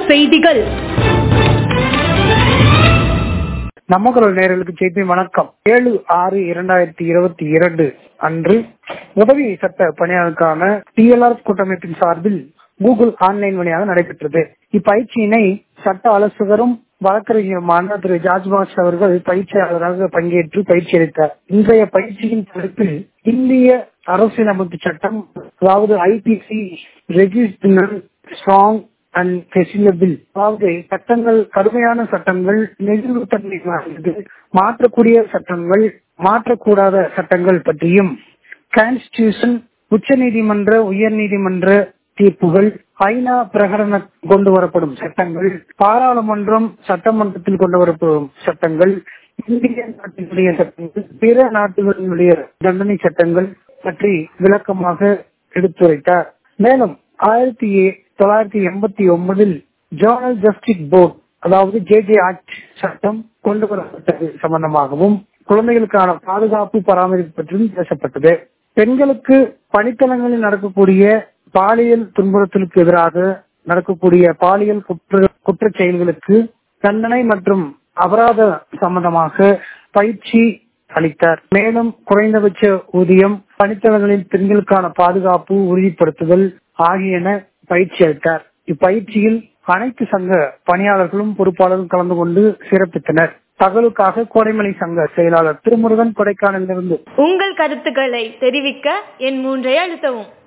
செய்திகள் நம்ம குரல் நேயர்களுக்கு செய்தி வணக்கம் ஏழு ஆறு இரண்டாயிரத்தி இருபத்தி இரண்டு அன்று உதவி சட்ட பணியாளருக்கான டிஎல்ஆர் கூட்டமைப்பின் சார்பில் கூகுள் ஆன்லைன் வழியாக நடைபெற்றது இப்பயிற்சியினை சட்ட ஆலோசகரும் வழக்கறிஞருமான திரு ஜார்ஜ்பாஸ் அவர்கள் பயிற்சியாளராக பங்கேற்று பயிற்சி அளித்தார் இன்றைய பயிற்சியின் தலைப்பில் இந்திய அரசியலமைப்பு சட்டம் அதாவது IPC register strong and feasible அதாவது சட்டங்கள் கடுமையான சட்டங்கள் நெகிழ்வுத்தன்மை வாய்ந்தது மாற்றக்கூடிய சட்டங்கள் மாற்றக்கூடாத சட்டங்கள் பற்றியும் கான்ஸ்டியூஷன் உச்ச நீதிமன்ற உயர் நீதிமன்ற தீர்ப்புகள் ஐநா பிரகடன கொண்டு வரப்படும் சட்டங்கள் பாராளுமன்றம் சட்டமன்றத்தில் கொண்டு வரப்படும் சட்டங்கள் இந்திய நாட்டினுடைய சட்டங்கள் பிற நாடுகளினுடைய தண்டனை சட்டங்கள் பற்றி விளக்கமாக எடுத்துரைத்தார் மேலும் ஆயிரத்தி தொள்ளாயிரத்தி எண்பத்தி ஒன்பதில் ஜேர்னல் ஜஸ்டிஸ் போர்ட் அதாவது ஜேஜே ஆக்ட் சட்டம் கொண்டு வரப்பட்டது சம்பந்தமாகவும் குழந்தைகளுக்கான பாதுகாப்பு பராமரிப்பு பற்றியும் பேசப்பட்டது பெண்களுக்கு பணித்தளங்களில் நடக்கக்கூடிய பாலியல் துன்புறுத்தலுக்கு எதிராக நடக்கக்கூடிய பாலியல் குற்ற குற்ற செயல்களுக்கு தண்டனை மற்றும் அபராத சம்பந்தமாக பயிற்சி அளித்தார் மேலும் குறைந்தபட்ச ஊதியம் பணித்தளங்களில் பெண்களுக்கான பாதுகாப்பு உறுதிப்படுத்துதல் ஆகியன பயிற்சி அளித்தார் இப்பயிற்சியில் அனைத்து சங்க பணியாளர்களும் பொறுப்பாளரும் கலந்து கொண்டு சிறப்பித்தனர் தகவலுக்காக கோடைமலை சங்க செயலாளர் திருமுருகன் கொடைக்கானலிருந்து உங்கள் கருத்துக்களை தெரிவிக்க என் மூன்றை அழுத்தவும்